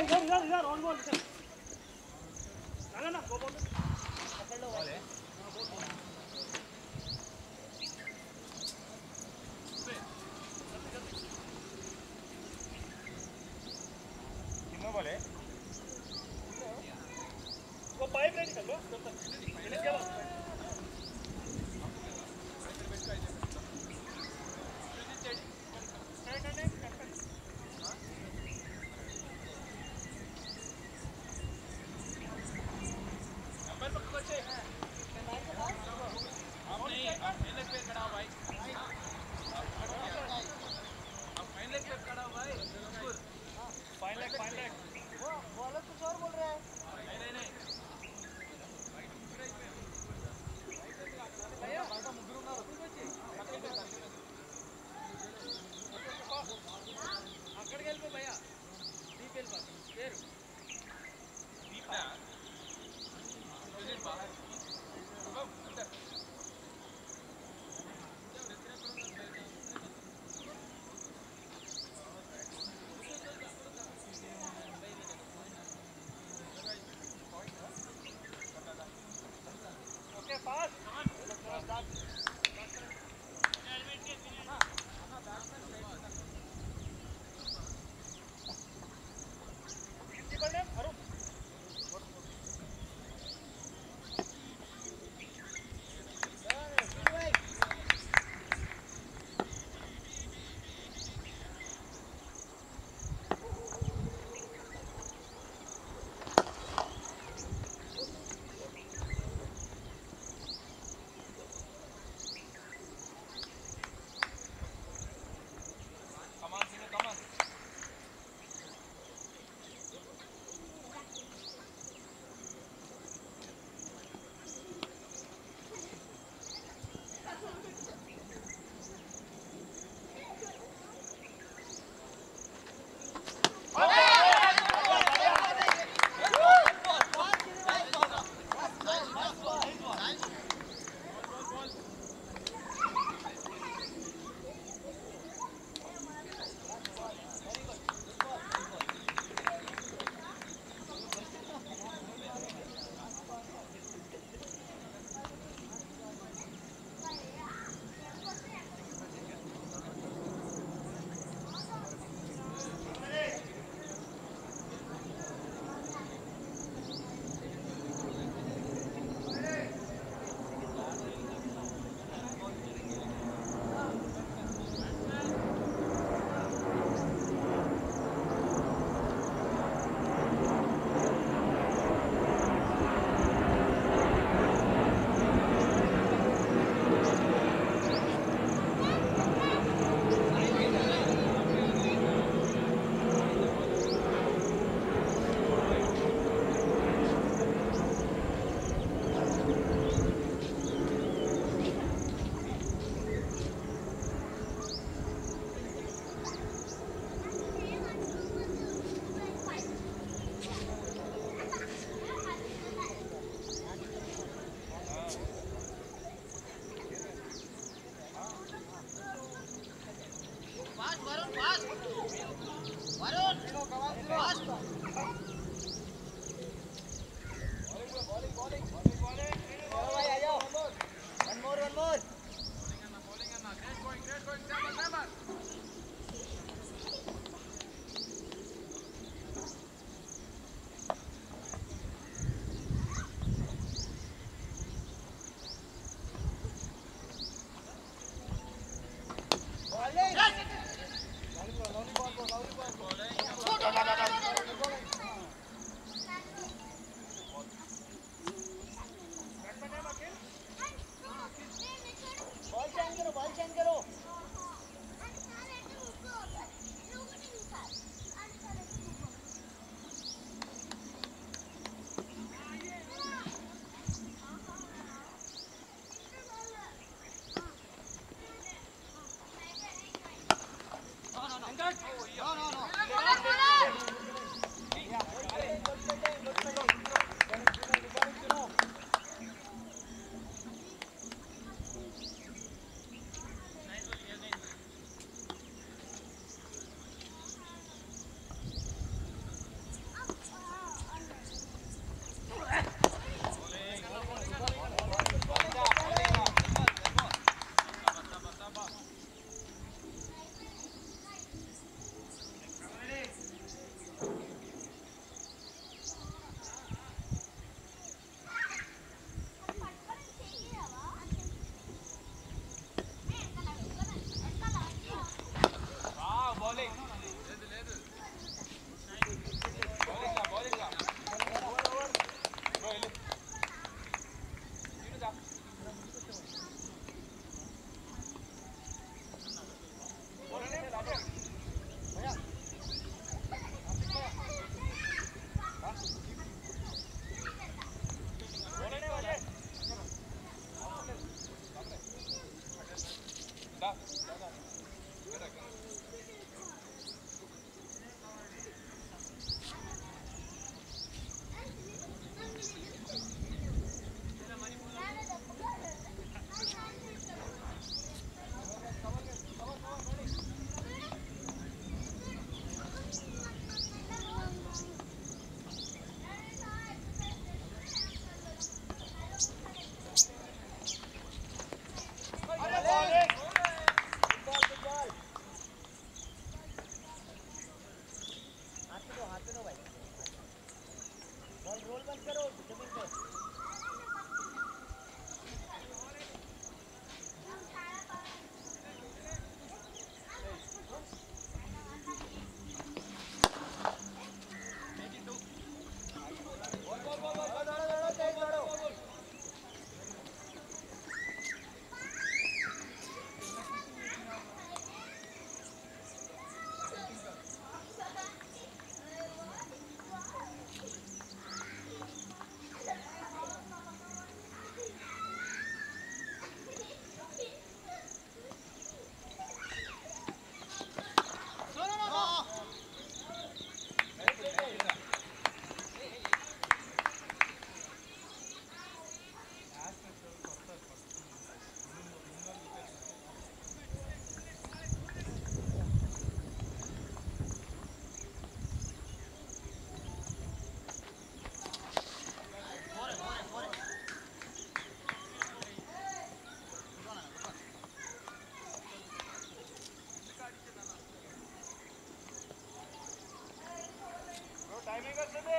इधर इधर इधर ऑन बॉल इधर ना ना गो बॉल पकड़ लो वाले वो पाइप रेडी कर लो फिनिश क्या बात फाइन लेग फाइन लेग అక్కడికి వెళ్ళిపో భయ్యా డీప్ వెళ్ళిపో పేరు okay pass principal name Arun timing వచ్చింది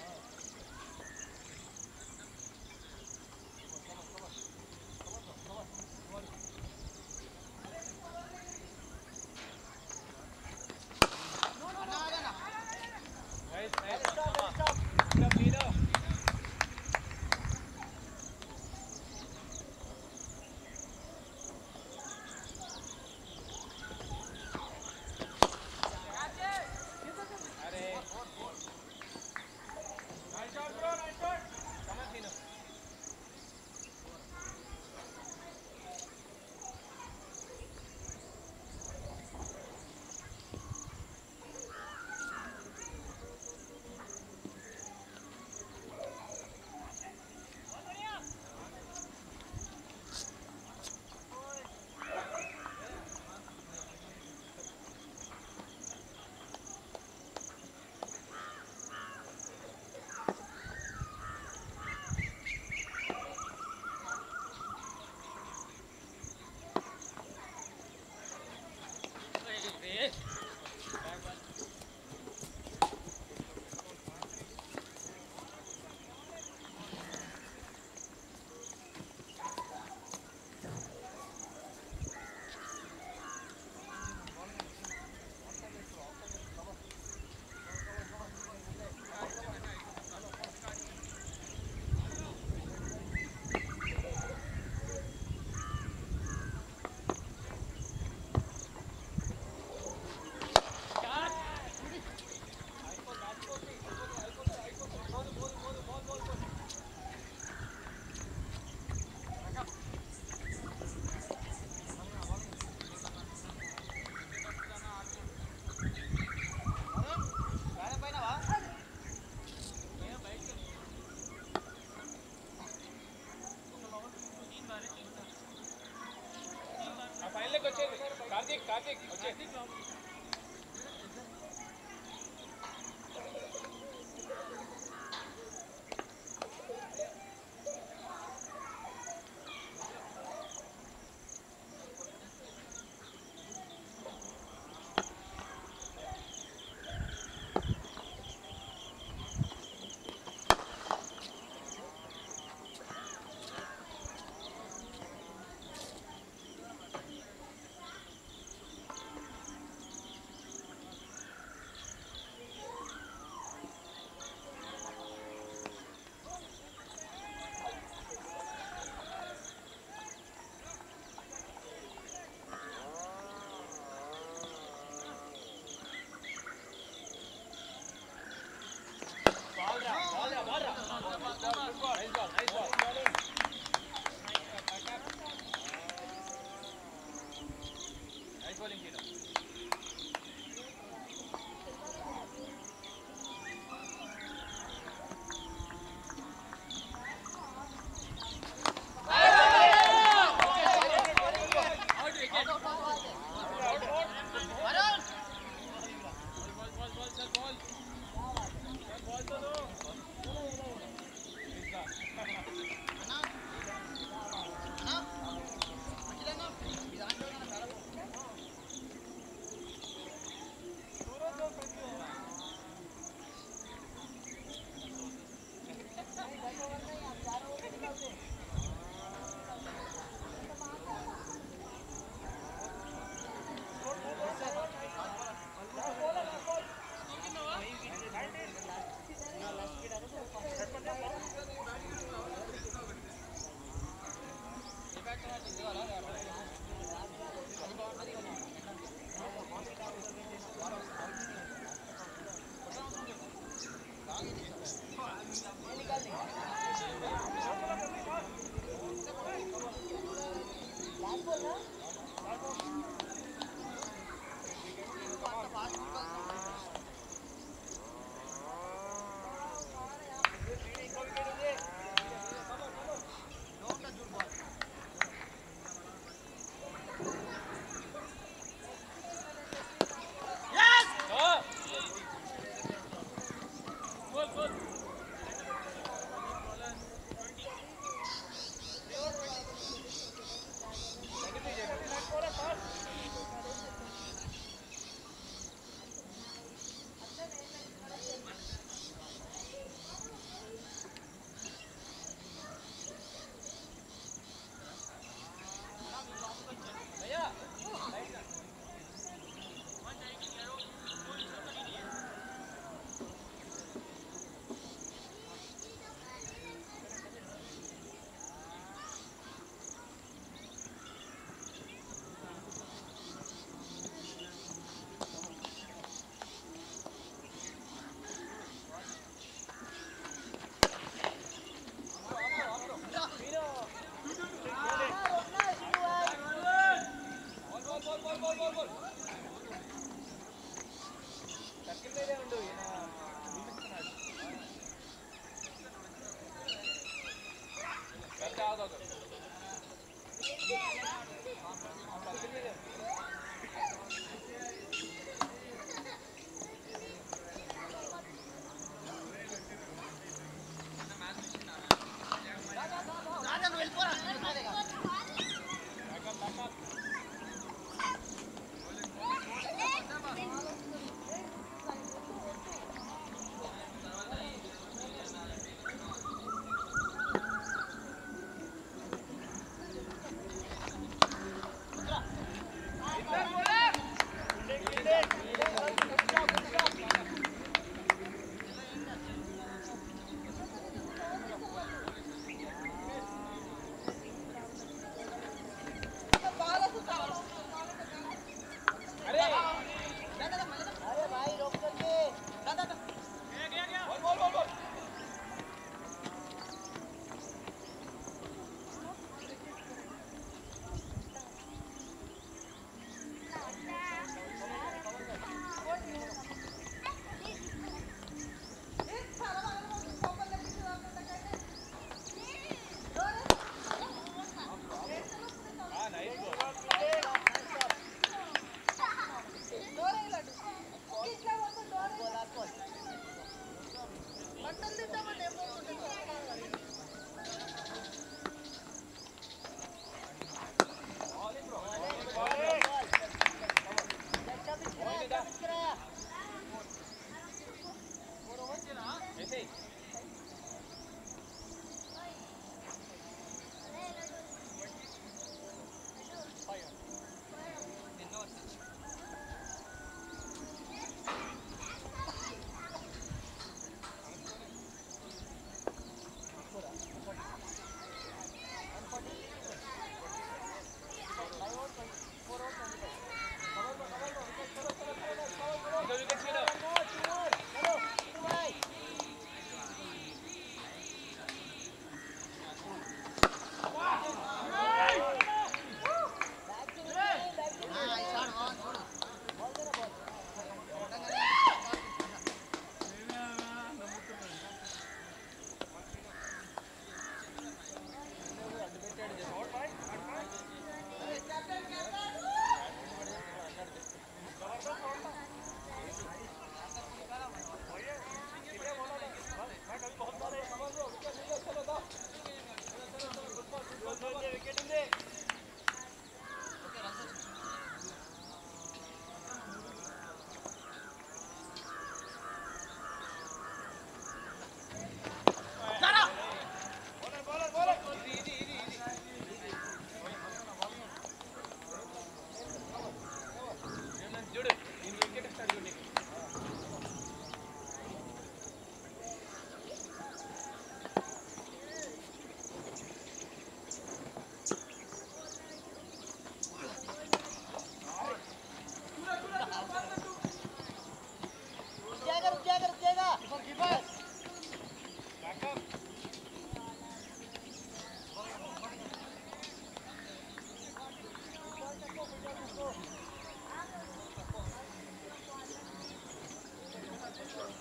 ఫైనల్కి వచ్చేది కార్తీక్ కార్తీక్ వచ్చేది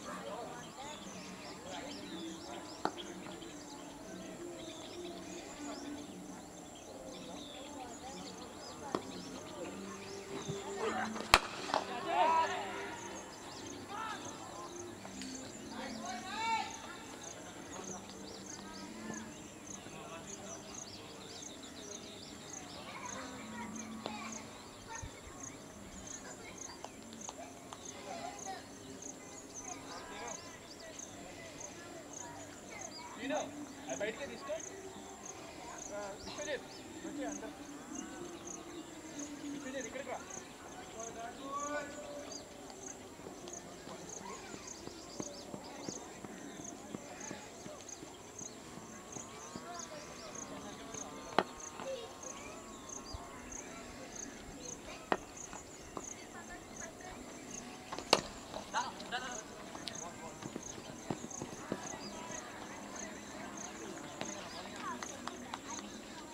నేను అది బయటకే తీసుకో విశ్వజిత్ వచ్చి అందరు విశ్వజిత్ ఇక్కడికి రా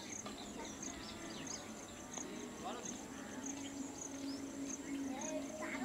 ఆ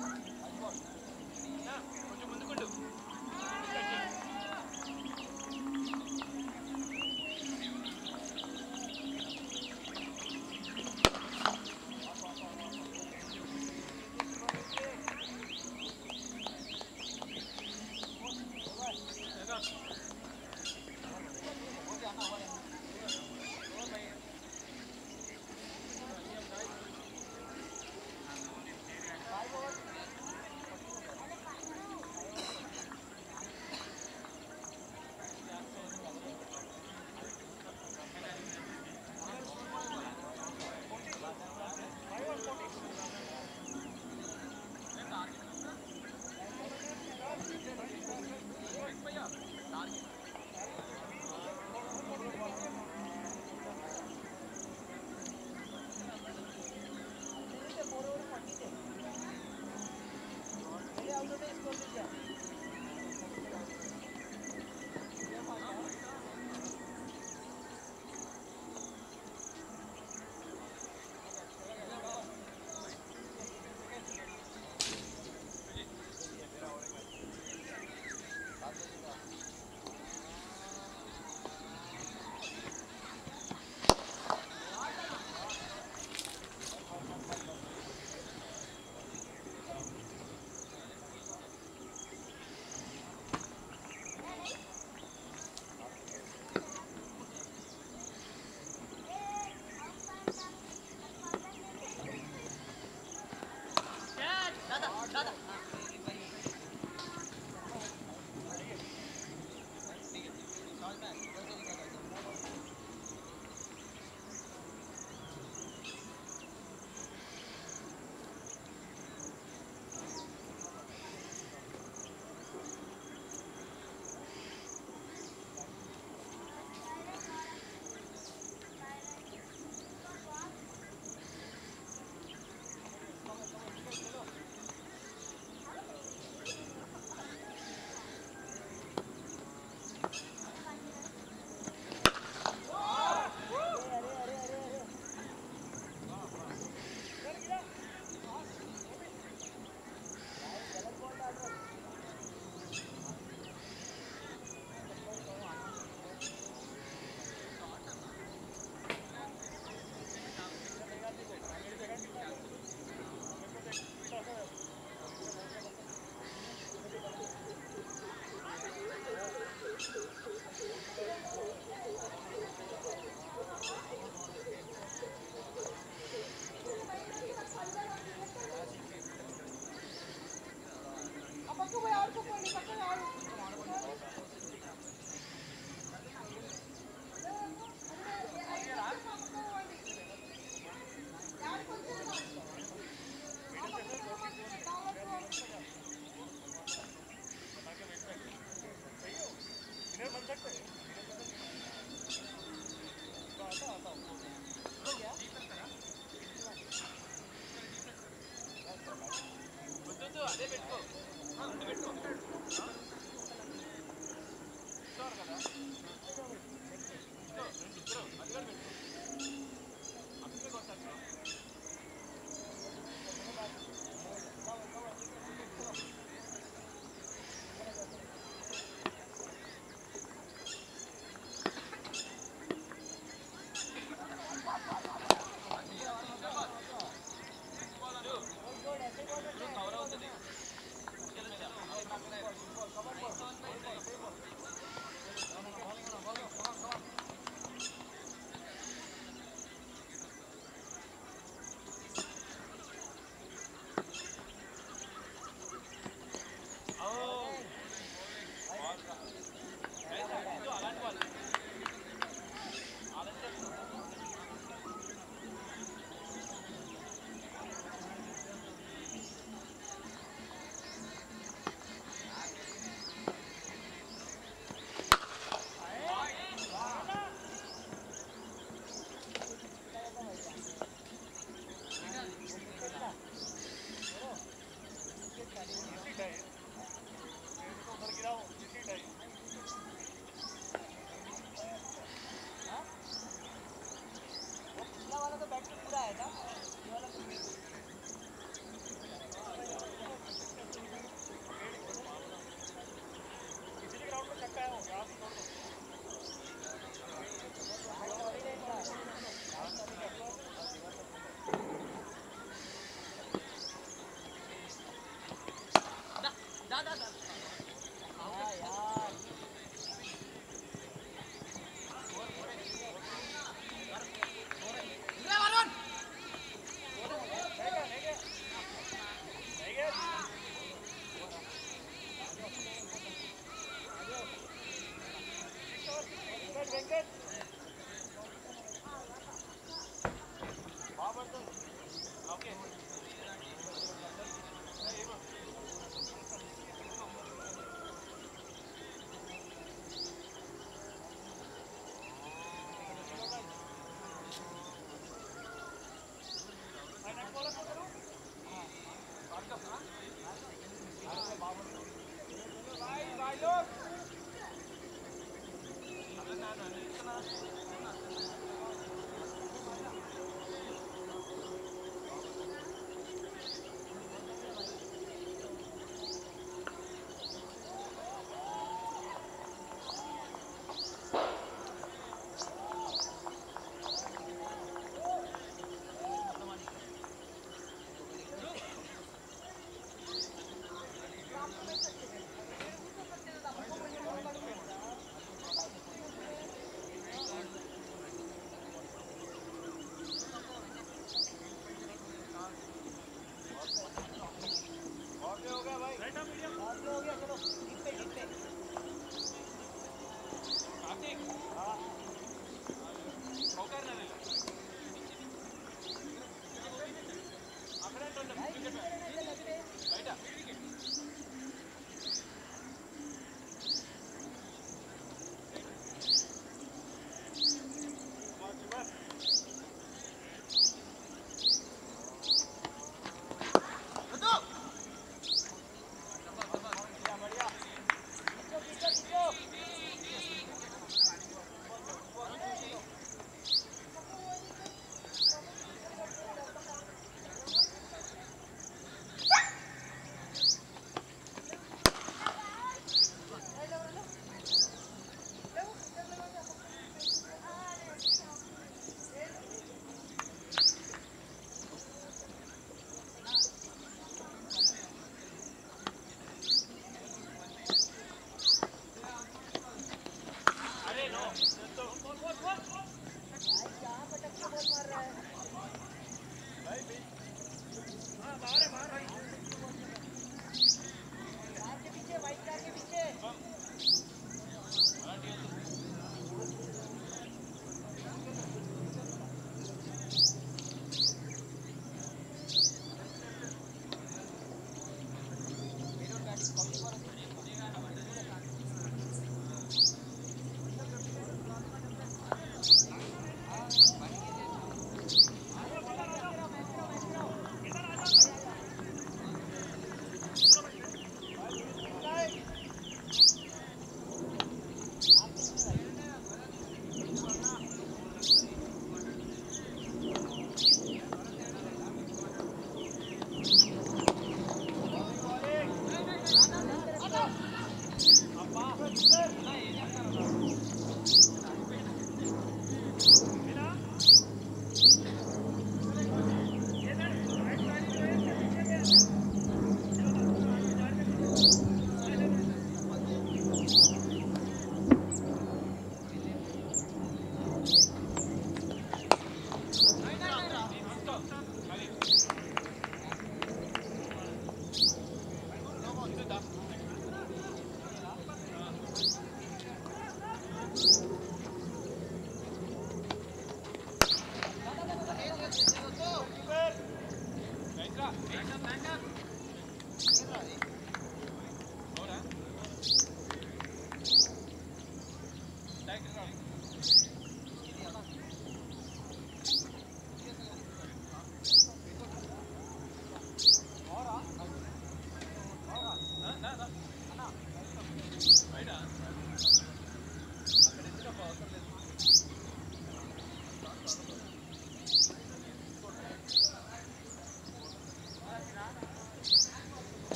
ఆ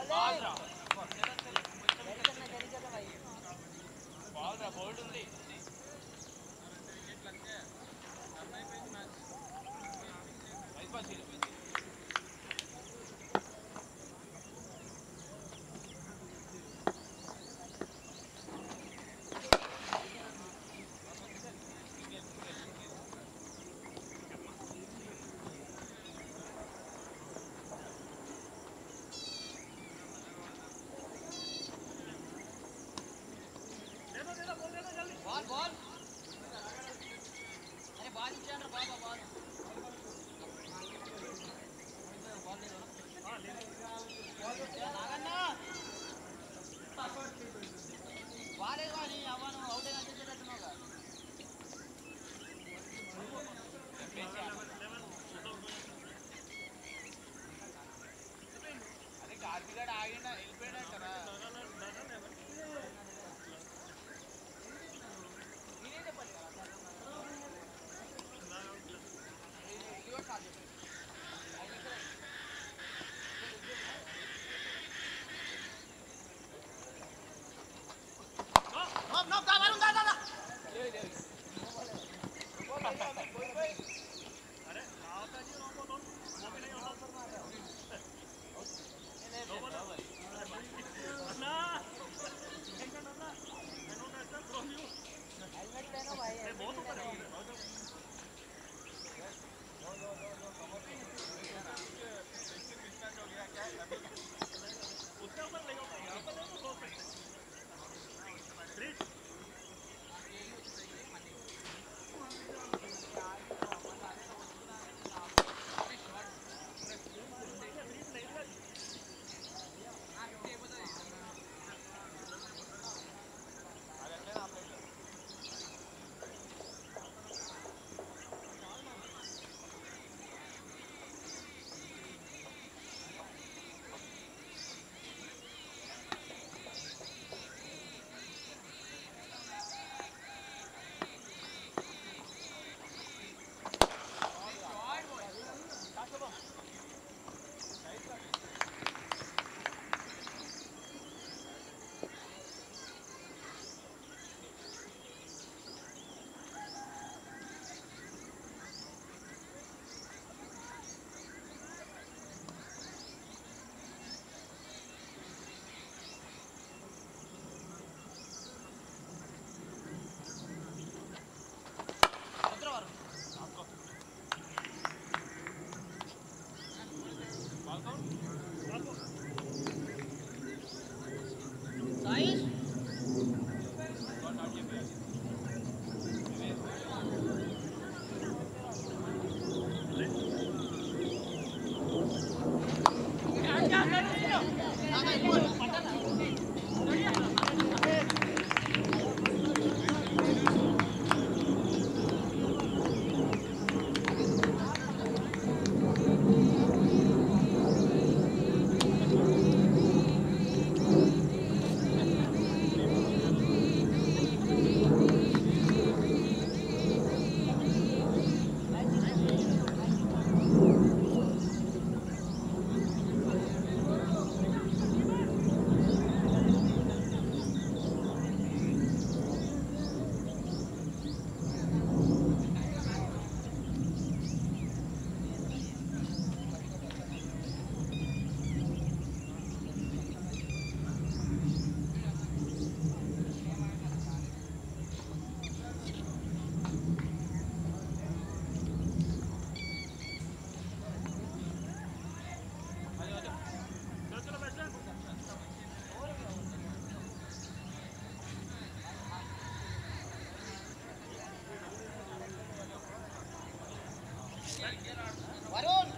వరుణ్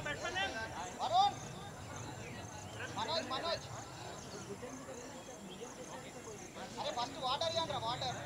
వరుణ్ మనోజ్ మనోజ్ అరే ఫస్ట్ వాటర్ ఇవ్వండి water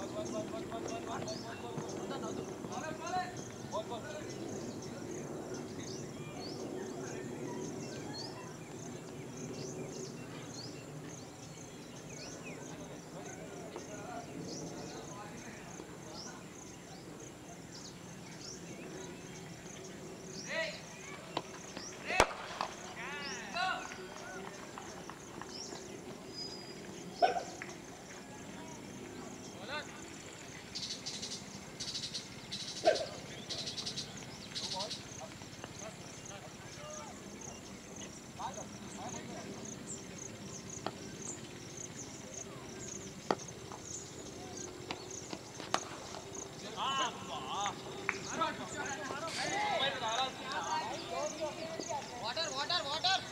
water water water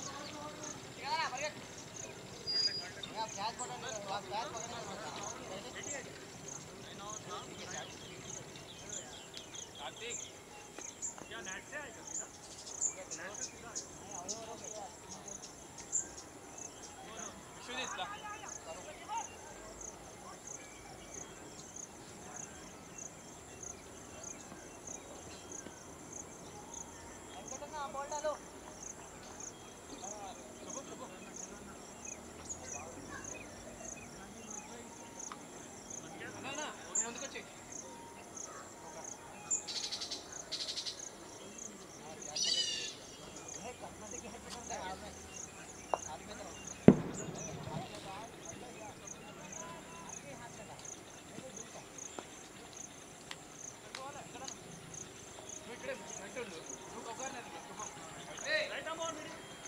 catch పడండి క్యాచ్ పడండి क्या नेट से आएगा सीधा नेट से सीधा आएगा వెంకటన్న బాల్ డాలో राइट आर्म और मिडिल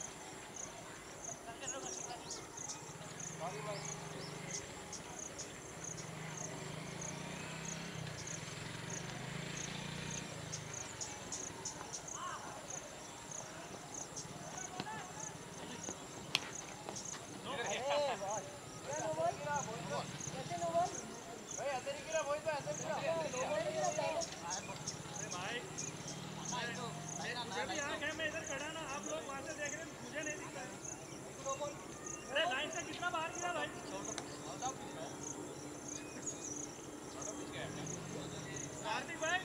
अरे भाई मुझे भी यहाँ है मैं इधर खड़ा ना आप लोग वहाँ से देख रहे हैं मुझे नहीं दिख रहा है अरे लाइन से कितना बाहर गिरा भाई कार्तिक भाई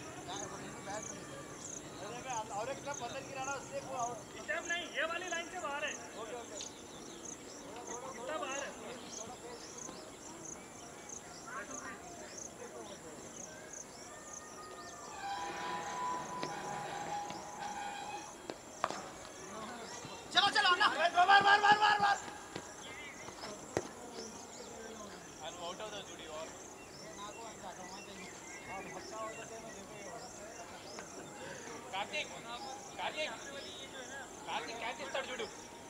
इस टाइम नहीं ये वाली लाइन से बाहर है कितना बाहर है चलो चलो अन्ना కార్తీక్ కార్తీక్ కార్తీక్ క్యాచ్ ఇస్తాడు చూడు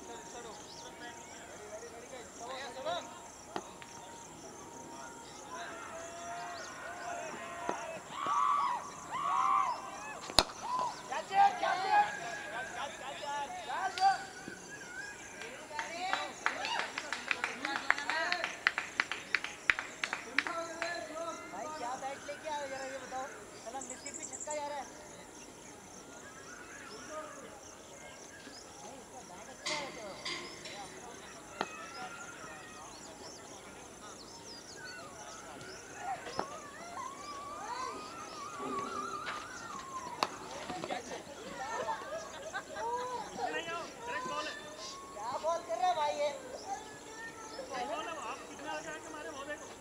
भाई क्या बैट लेके आए जरा ये बताओ चला मिस्टी पे छक्का जा रहा है नहीं, इसका बैट अच्छा है तो। नहीं आओ डायरेक्ट बॉल है क्या बॉल कर रहे हैं भाई ये बॉल है आप कितने आगे आके मारे वो देखो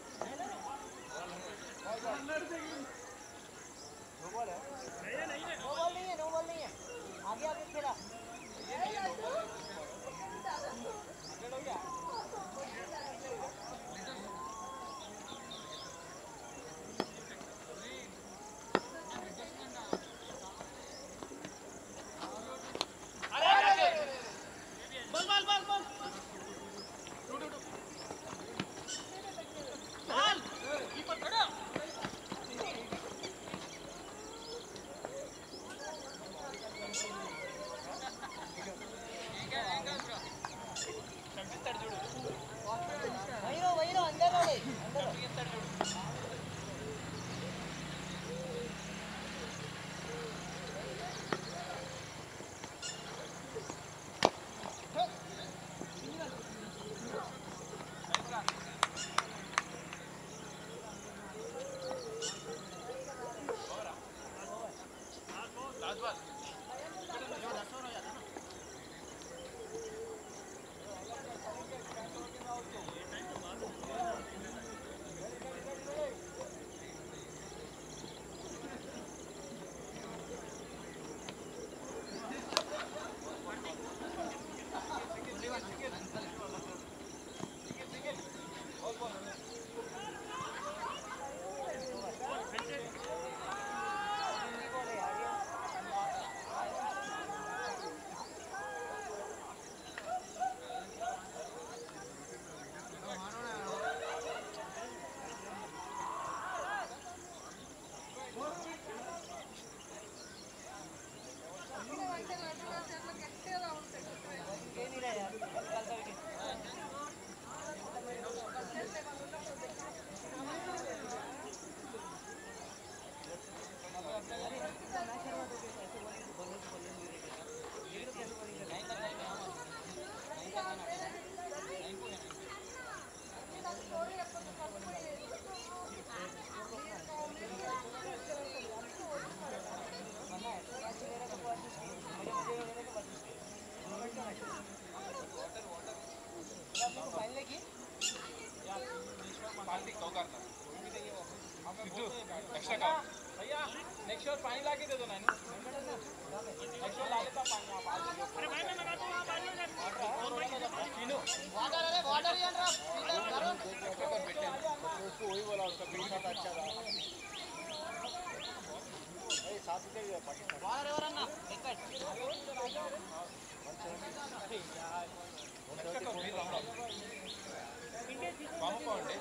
नहीं है नहीं है नो बॉल नहीं है नो बॉल नहीं है आगे आगे खेला ball ball ball ball ball keeper खड़ा कार्तिक दो करना सिद्धू एक्स्ट्रा का भैया नेक्स्ट शॉट पानी ला के दे दो ना नेक्स्ट शॉट ला लेता पानी आप आ जाओ अरे भाई मैं लगाता हूँ आप आ जाओ यार तीनों वाटर अरे वाटर ही अंदर करो उसको वही बोला उसका बीच में अच्छा था వాటర్ ఎవరన్నా వికెట్ एक्स्ट्रा का बीच राउंड बाहु पाउंड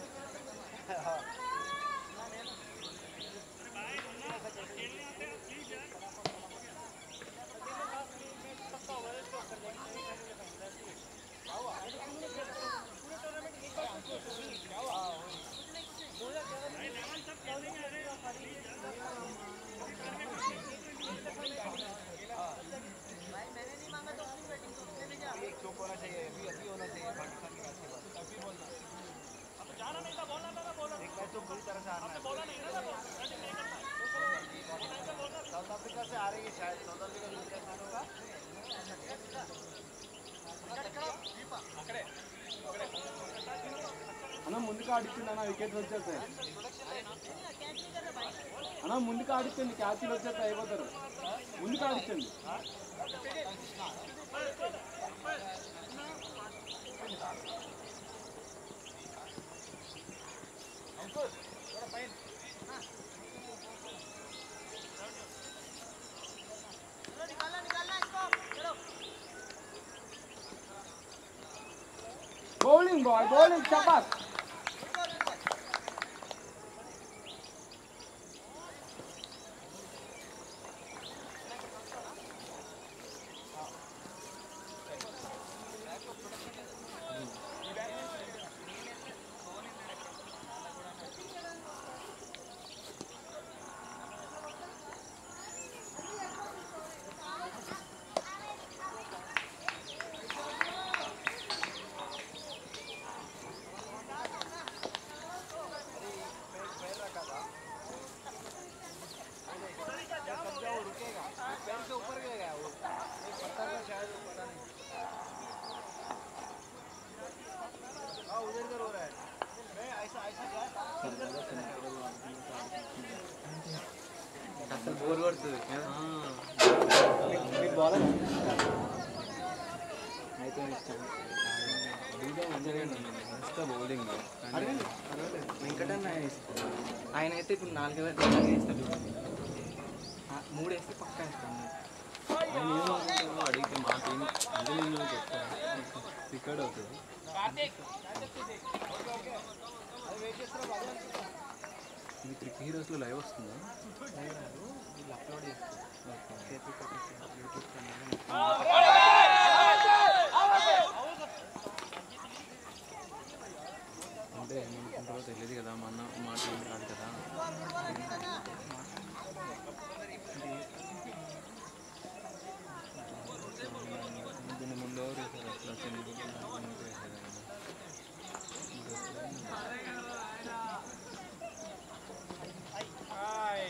भाई मैंने नहीं मांगा तो अपनी बैटिंग तो उसने भेजा एक चौक होना चाहिए अभी अभी होना चाहिए पाकिस्तान के मैच के बाद अभी बोलना जाना नहीं था बोलना था ना बोला एक मैच तो पूरी तरह से हारना है बोला नहीं ना था बैटिंग नहीं करता साउथ अफ्रीका से हारेगी शायद साउथ अफ्रीका जीत का मैच होगा अकड़े అన్న ముందుకు ఆడిస్తుంది అన్న వికెట్లు వచ్చేస్తాయి అన్న ముందుకు ఆడిస్తుంది క్యాచ్లు వచ్చేస్తాయి అయిపోతారు ముందుకు ఆడిస్తుంది अंकुर थोड़ा फाइन चलो निकालना निकालना इसको चलो బౌలింగ్ బాయ్ బౌలింగ్ చపాస్ पैर रखा था जब वो रुकेगा पैर से ऊपर गया वो एक पत्थर का शायद वो पता नहीं हाँ उधर इधर हो रहा है मैं ऐसा ऐसा गया అసలు బోర్ పడుతుంది అయితే బౌలింగ్ వెంకటన్న ఆయన అయితే ఇప్పుడు నాలుగు వేలు వేస్తాడు ఆ, మూడు వేస్తే పక్కా వేస్తాను ఆయన ఏమనుకుంటారో అడిగితే మాకేం అదే నేను చెప్తాను రికార్డ్ అవుతుంది कार्तिक ఇది క్రికెట్ హీరోస్లో లైవ్ వస్తుందా లైవ్ రాదు వీళ్ళు అప్లోడ్ చేస్తారు యూట్యూబ్ ఛానల్ అంటే ఏమనుకుంటారో తెలియదు కదా మా అన్న మాట ఏం కాదు కదా దీని ముందు ఎవరు వేశారు అసలు చంద్రబాబు వేశారు కదా हाय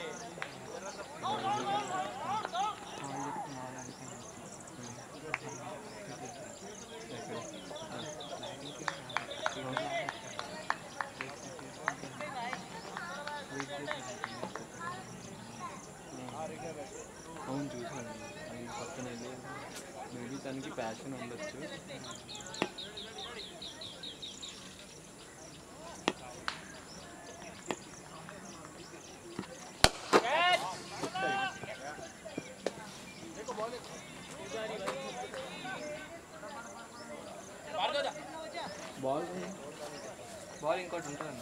అవును చూసాను ఆయన పక్కన వెళ్ళి మేబీ తనకి ప్యాషన్ ఉండొచ్చు भार्गव दा బాల్ బాల్ ఇంకోటి ఉంటుంది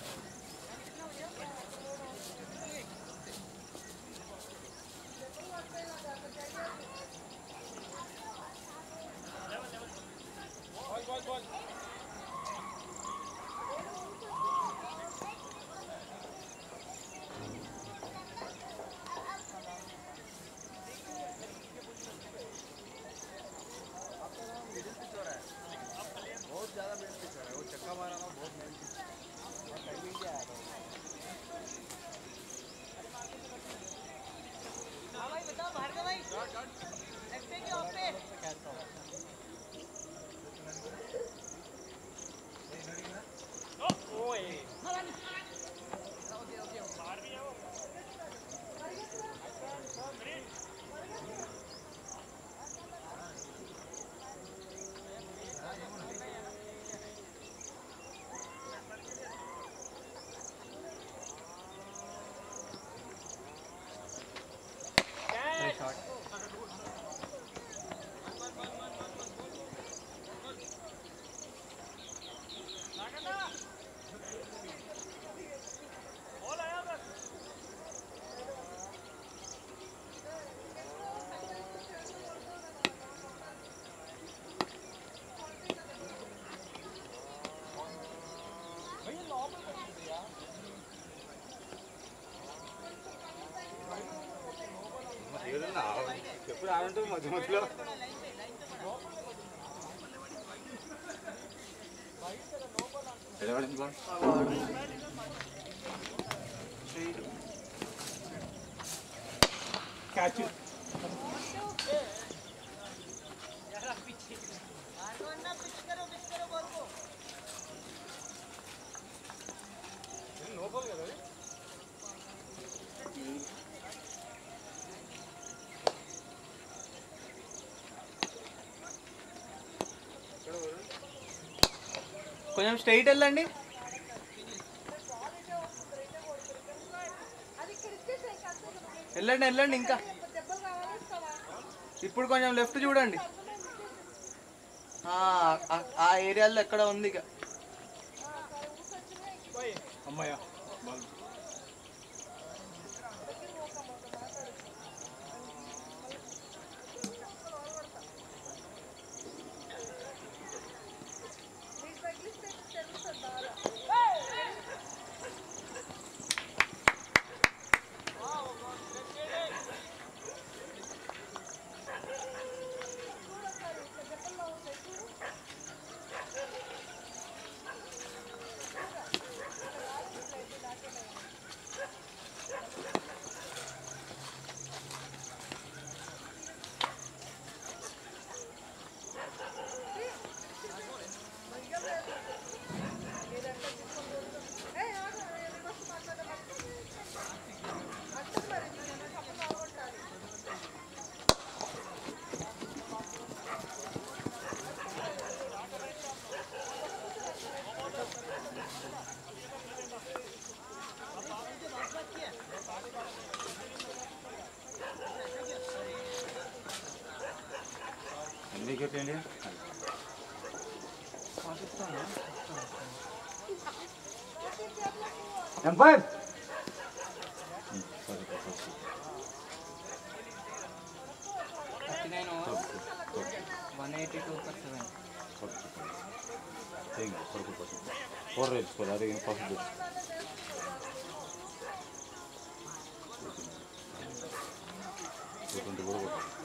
बॉल बॉल बॉल बहुत ज़्यादा मेन पिच है वो चक्का मारा ना बहुत मेन पिच और टाइमिंग क्या आया था हाँ भाई बताओ भार्गव भाई लेफ्ट पे कि ऑफ पे खेलता हूँ ఎప్పుడు ఆడంటూ మధ్య మధ్యలో ఎడవడింది బా క్యాచ్ కొంచెం స్ట్రైట్ వెళ్ళండి వెళ్ళండి వెళ్ళండి ఇంకా ఇప్పుడు కొంచెం లెఫ్ట్ చూడండి ఆ, ఆ- ఆ ఏరియాలో ఎక్కడ ఉంది ఇక అమ్మాయ ఎన్ని వికెట్లు అండి umpire thirty nine one eighty two four seven four రేసుకోవాలి అదే ఫస్ట్ ట్వంటీ కూడా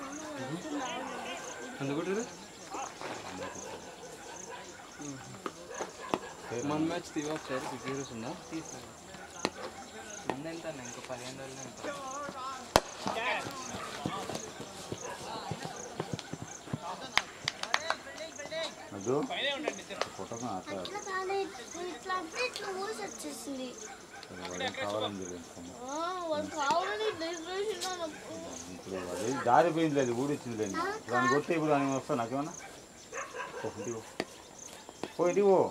అందుకుంటారు మన మ్యాచ్ తీవా ఒకసారి సిక్స్ జీరోస్ ఉందా తీసుకోండి ముందు ఎంత అన్న ఇంకో పదిహేను రోజులు ఎంత అదో ఫోటోగా అట్లా ఇట్లా కాదు ఇట్లా అంటే ఇట్లా ఊసి వచ్చేసింది కావాలని ఆ, వాడు కావాలని ఇట్లా వేసేసినాడు. ఇప్పుడు అది దారిపోయింది లేదు ఊడిచ్చింది లేదు దాన్ని కొట్టి ఇప్పుడు దాని వస్తా నాకేమన్నా పో ఇంటికి పో. పో ఇంటికి పో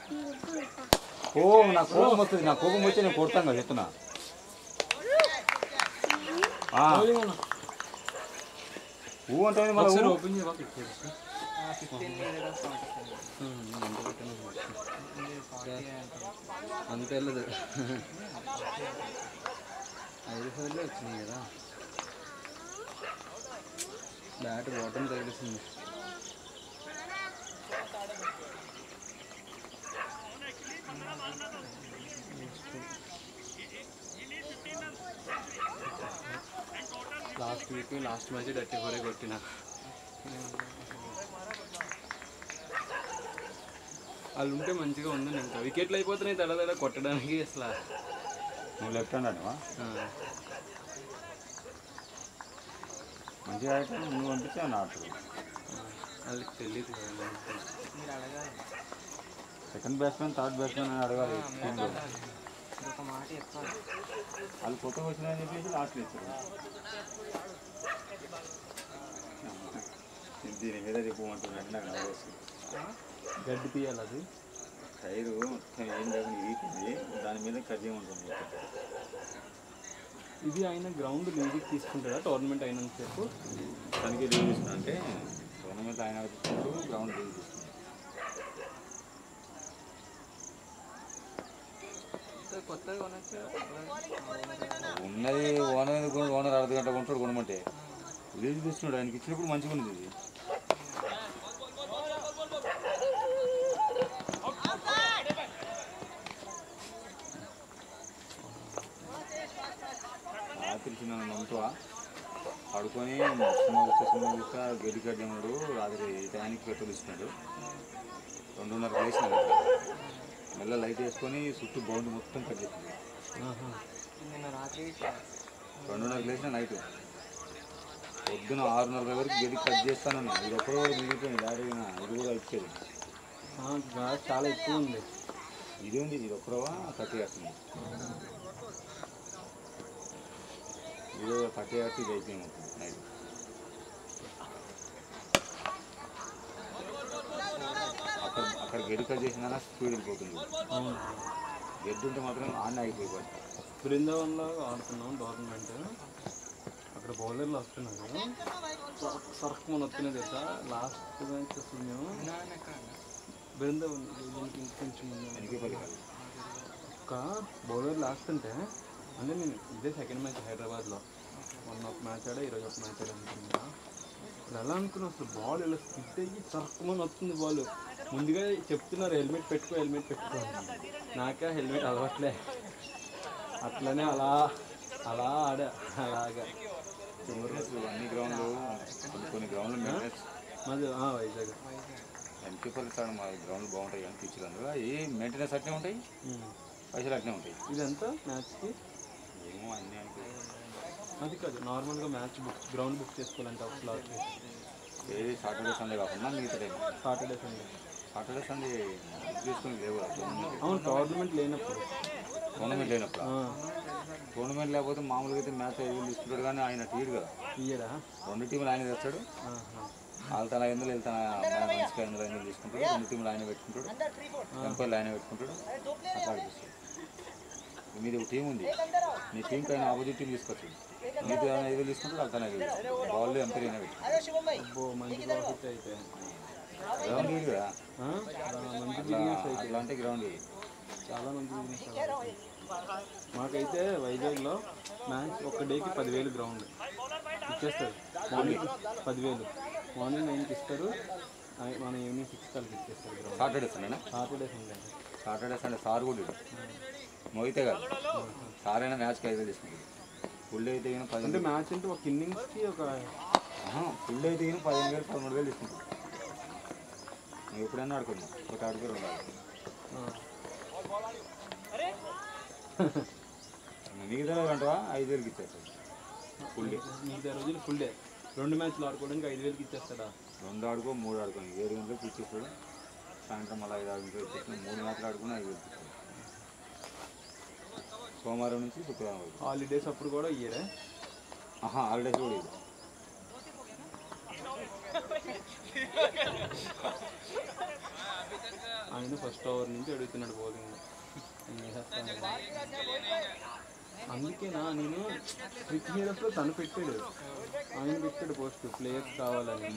ఓ నా కోపం వస్తుంది నా కోపం వచ్చి నేను కొడతాను కదా చెప్తున్నా ఆ. ఊ అంటే మళ్ళీ ఊ. ఓపెన్ చేయవా ఫిఫ్టీన్ అంత వెళ్ళదు ఐదు సార్లు వచ్చినాయి కదా బ్యాట్ బాటం తగిలిస్తుంది last week last match thirty ఫోరే కొట్టిన వాళ్ళు ఉంటే మంచిగా ఉంది ఇంకా వికెట్లు అయిపోతున్నాయి తడ తడ కొట్టడానికి అసలు నువ్వు లెఫ్ట్ హ్యాండ్ అనివా ఆ, మంచిగా అయితే నువ్వు పంపించా నా ఆట వాళ్ళకి తెలియదు కదా మీరు అడగాలి సెకండ్ బ్యాట్స్మెన్ థర్డ్ బ్యాట్స్మెన్ అని అడగాలి టీంలో ఒక మాట చెప్పాలి వాళ్ళు కొత్తగా వచ్చినాయని చెప్పేసి లాస్ట్ ఇచ్చారు దీని మీద చెప్పమంటున్నాడు నాకు నవ్వొస్తుంది గడ్డి తీయాలి అది టైరు మొత్తం ఏం లేకుండా వీటింది దాని మీద కజ్జం ఉంటుంది ఇది ఆయన గ్రౌండ్ లీజుకి తీసుకుంటాడా టోర్నమెంట్ అయినంతసేపు తనకి లీవ్ తీసుకున్నా అంటే టోర్నమెంట్ ఆయన తీసుకుంటూ గ్రౌండ్ లీవ్ తీసుకున్నాడు కొత్తగా కొనొచ్చు ఉన్నది ఓనర్ ఓనర్ అర్ధ గంట కొంటాడు కొనమంటే లీజ్ తీసుకున్నాడు ఆయనకి ఇచ్చినప్పుడు మంచిగా ఉంది ఇది తీసిన నమ్ముతా పడుకొని సినిమా చూస్తా సినిమా చూస్తా గడ్డి కట్టి ఉన్నాడు రాత్రి టయానికి పెట్రోల్ ఇస్తున్నాడు రెండున్నర వేసిన మెల్ల లైట్ వేసుకొని చుట్టూ బౌండ్ మొత్తం కట్ చేసింది నిన్న రాత్రి రెండున్నర లేచిన నైట్ పొద్దున ఆరున్నర వరకు గడ్డి కట్ చేస్తాను ఇది ఒక్కడో మిగిలిపోయింది డాడీ ఇది కూడా ఇచ్చేది గ్యాస్ చాలా ఎక్కువ ఉంది ఇది ఉంది ఇది ఒక్కడవా థర్టీ వేస్తుంది ఇది థర్టీ వేస్తే ఇది అయిపోయింది మొత్తం నైట్ అక్కడ అక్కడ గడ్డి కట్ చేసిన స్పీడ్ వెళ్ళిపోతుంది గడ్డి ఉంటే మాత్రం ఆన్ అయిపోయి బృందావన్లో ఆడుతున్నాం టోర్నమెంట్ అక్కడ బౌలర్లు వస్తున్నారు సర్ఫ్ మన వస్తున్నది తెలుసా లాస్ట్ మ్యాచ్ అసలు మేము బృందావన్ దీనికి ఇంకొంచెం ముందు వెనకే పది కాదు ఒక బౌలర్ లాస్ట్ అంటే అంటే నేను ఇదే సెకండ్ మ్యాచ్ హైదరాబాద్లో మొన్న ఒక మ్యాచ్ ఆడా ఈరోజు ఒక మ్యాచ్ ఆడా అనుకున్నా అసలు ఎలా అనుకున్నా అసలు బాల్ ఇలా స్కిడ్ అయ్యి చరకమని వస్తుంది బాల్ ముందుగా చెప్తున్నారు హెల్మెట్ పెట్టుకో హెల్మెట్ పెట్టుకో అని. నాకే హెల్మెట్ అలవాట్లే అట్లనే అలా అలా ఆడా అలాగా మెయింటెనెన్స్ అన్ని గ్రౌండ్లు కొన్ని కొన్ని గ్రౌండ్లు మెయింటెనెన్స్ మాది ఆ, వైజాగ్ ఎంపీపల్లి సార్ మా గ్రౌండ్లు బాగుంటాయి కానీ పిచ్చులు అందులో ఏ మెయింటెనెన్స్ అట్నే ఉంటాయి ఉమ్. పైసలు అట్నే ఉంటాయి ఇదంతా మ్యాచ్కి ఏమో అన్నీ అనుకో అది కాదు నార్మల్గా మ్యాచ్ బుక్ గ్రౌండ్ బుక్ చేసుకోవాలంటే ఒక స్లాట్ ఏది సాటర్డే సండే కాకుండా మిగతా time Saturday Sunday Saturday Sunday book చేసుకుని లేవు టోర్నమెంట్ అవును టోర్నమెంట్ లేనప్పుడు టోర్నమెంట్ లేనప్పుడు ఆ, టోర్నమెంట్ లేకపోతే మామూలుగా అయితే మ్యాచ్ ఐదు వేలు తీసుకుంటాడు కానీ ఆయన టీడు కదా ఇయ్యరా రెండు టీంలు ఆయన తెచ్చాడు ఆహా. వాళ్ళ తన ఐదు వందలు వెళ్తాను మంచిగా ఐదు వందలు ఐదు వందలు తీసుకుంటాడు రెండు టీంలు ఆయన పెట్టుకుంటాడు ఎంపైర్లు ఆయన పెట్టుకుంటాడు అట్లా ఆడిపిస్తాడు మీది ఒక టీం ఉంది నీ టీంకి ఆయన ఆపోజిట్ టీం తీసుకొచ్చాడు మీది ఆయన ఐదు వేలు తీసుకుంటాడు వాళ్ళ తన ఐదు వేలు తీసుకుంటాడు బాల్ ఎంపైర్ అయినా పెట్టుకుంటాడు అబ్బో మంచి ప్రాఫిట్ అయితే గ్రౌండ్ ఇది కదా ఆ? చాలా మంచి అట్లా బిజినెస్ అయితే అట్లా అంటే గ్రౌండ్ ఇది చాలా మంచి బిజినెస్ మాకైతే వైజాగ్లో మ్యాచ్ ఒక డేకి పదివేలు గ్రౌండ్ ఇచ్చేస్తారు మార్నింగ్ పదివేలు మార్నింగ్ నైన్కి ఇస్తారు నై- మన ఈవినింగ్ సిక్స్ కల్కి ఇచ్చేస్తారు గ్రౌండ్ సాటర్డే సండేనా Saturday Sunday Saturday Sunday sir కూడా ఇడు. మోగితే కాదు సార్ అయినా మ్యాచ్కి ఐదు వేలు తీసుకుంటాడు ఫుల్ అయితే కానీ పది అంటే మ్యాచ్ అంటే ఒక ఇన్నింగ్స్కి ఒక ఫుల్ అయితే కానీ పదిహేను వేలు పదమూడు వేలు తీసుకుంటాడు నువ్వు ఎప్పుడైనా ఆడుకున్నావు ఒక ఆడుకో రెండు ఆడుకో ఆ, మిగతా అంటావా ఐదు వేలకి ఇచ్చేస్తాడు ఫుల్ డే మిగతా రోజులు ఫుల్ డే రెండు మ్యాచ్లు ఆడుకోవడానికి ఐదు వేలకి ఇచ్చేస్తాడా రెండు ఆడుకో మూడు ఆడుకో ఏడు గంటలకు ఇచ్చేస్తాడు సాయంత్రం మళ్ళీ ఐదు ఆరు గంటలకు ఇచ్చేస్తాడు మూడు మ్యాచ్లు ఆడుకుని ఐదు వేలు ఇచ్చేస్తాడు సోమవారం నుంచి శుక్రవారం వరకు హాలిడేస్ అప్పుడు కూడా ఇయ్యరే ఆహా హాలిడేస్ కూడా ఇది ఆయన ఫస్ట్ ఓవర్ నుంచి అడుగుతున్నాడు బౌలింగ్ అందుకేనా నేను క్రిక్ హీరోస్లో తను పెట్టాడు ఆయన పెట్టాడు పోస్ట్ ప్లేయర్స్ కావాలని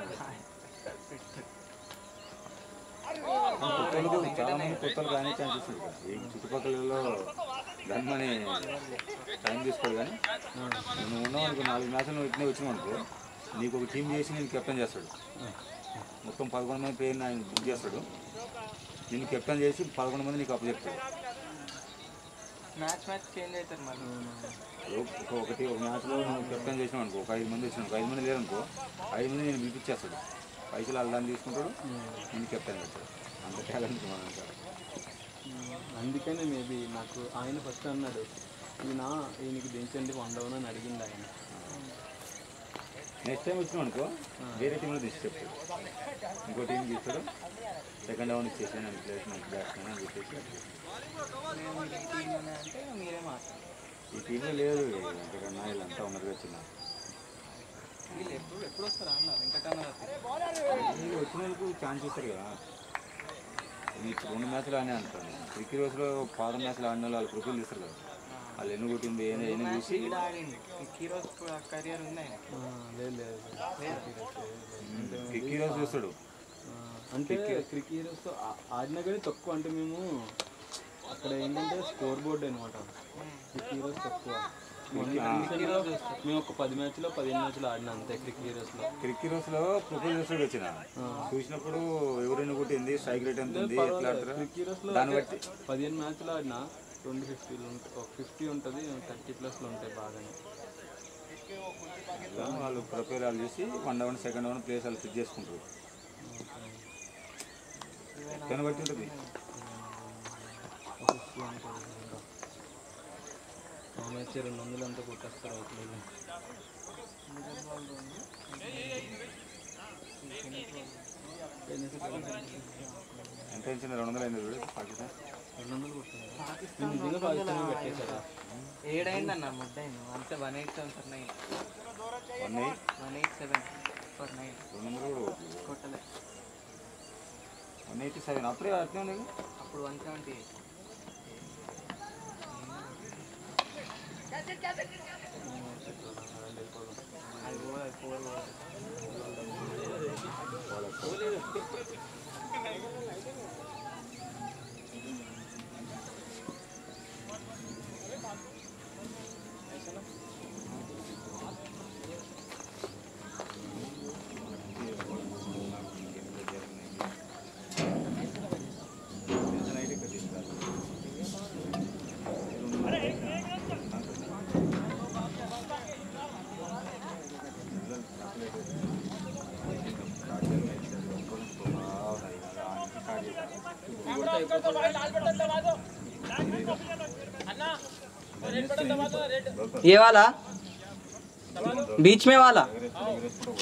కొత్తలకు చాలా మంది కొత్తలకు ఆయన ఛాన్స్ ఇస్తుంది కదా. ఈ చుట్టుపక్కలలో గన్మని టైం తీసుకోడు కానీ నువ్వు ఉన్నావు అనుకో నాలుగు మ్యాచ్లు నువ్వు ఇట్నే వచ్చినావు అనుకో నీకు ఒక టీం చేసి నేను కెప్టెన్ చేస్తాడు మొత్తం పదకొండు మంది పేరు ఆయన బుక్ చేస్తాడు నేను కెప్టెన్ చేసి పదకొండు మంది నీకు అప్పు చెప్తాడు మ్యాచ్ మ్యాచ్ చేంజ్ అవుతారు మళ్ళీ ఒక ఒకటి ఒక మ్యాచ్లో నువ్వు కెప్టెన్ చేసినావు అనుకో ఒక ఐదు మంది వచ్చినావు ఐదు మంది లేరనుకో ఐదు మంది నేను పిలిపించేస్తాడు పైసలు అల్లాన్ని తీసుకుంటాడు నేను కెప్టెన్ చేస్తాడు అంత టాలెంట్ మనం ఇంకా. అందుకనే మేబీ నాకు ఆయన ఫస్ట్ అన్నాడు ఈయన ఈయనకి దించండి వన్ డౌన్ అని అడిగింది ఆయన నెక్స్ట్ టైం వచ్చినాం అనుకో వేరే టీంలో తీసి చెప్తాడు ఇంకో టీం తీస్తాడు సెకండ్ డౌన్ ఇచ్చేసి నేను ప్లేస్ మంచి బ్యాట్స్మెన్ అని చెప్పేసి మేము ఈ టీం అంటే మీరే మాట్లాడారు ఈ టీంలో లేదు ఇంతకన్నా వీళ్ళంతా ఉన్నది వచ్చిన వీళ్ళు ఎప్పుడు ఎప్పుడు వస్తారా అన్న వెంకటన్న వీళ్ళు వచ్చిన వాళ్ళకు ఛాన్స్ ఇస్తారు కదా ఈ రెండు మ్యాచ్లు ఆనే అంటాను క్రికెట్ రోజులో పాత మ్యాచ్లు ఆడిన వాళ్ళు వాళ్ళు ప్రిపేర్ చేస్తారు కదా వాళ్ళు ఎన్ని కొట్టింది ఏమి ఎన్ని చూసి ఈడ ఆడింది హీరోస్ కెరియర్ ఉంది ఆయన ఆ, లేదు లేదు లేదు. క్రికెట్ రోజు చూస్తాడు ఆ, అంటే క్రికెట్ హీరోస్తో ఆ- ఆడినా కానీ తక్కువ అంటే మేము అక్కడ ఏంటంటే స్కోర్ బోర్డ్ అనమాట క్రికెట్ హీరోస్ తక్కువ మొన్న recentగా మేము ఒక పది మ్యాచ్లో పదిహేను మ్యాచ్లు ఆడినా అంతే క్రికెట్ హీరోస్లో క్రికెట్ రోజులో ప్రిపేర్ చేస్తాడు వచ్చిన చూసినప్పుడు ఎవరైనా కొట్టింది స్ట్రైక్ రేట్ ఎంత ఉంది ఎట్లా ఆడతారు క్రికెట్ హీరోస్లో దాన్ని బట్టి పదిహేను మ్యాచ్లు ఆడినా ట్వంటీ ఫిఫ్టీలు ఉంటాయి ఒక ఫిఫ్టీ ఉంటుంది థర్టీ ప్లస్లో ఉంటాయి బాగానే వాళ్ళు ప్రిపేర్ వాళ్ళు చేసి one down second down place వాళ్ళు ఫిట్ చేసుకుంటారు కనబట్టి ఉంటుంది మామయ్య రెండు వందలు అంతా కొట్టేస్తారు అవుతుంది ఎంత ఇచ్చిన రెండు వందలు అయింది చూడు పాకిస్తాన్ రెండు వందలు కొట్టారు నిజంగా పాకిస్తాన్ పెట్టేశారా ఏడైందన్న ముద్దైంది అంతే one eight seven four nine one eight one eight seven four nine రెండు వందలు కూడా కొట్టు. కొట్టలే వన్ ఎయిటీ సెవెన్ అప్పుడే అట్నే ఉంది అప్పుడు వన్ సెవెంటీ అది కూడా ఫోర్ ये वाला बीच में वाला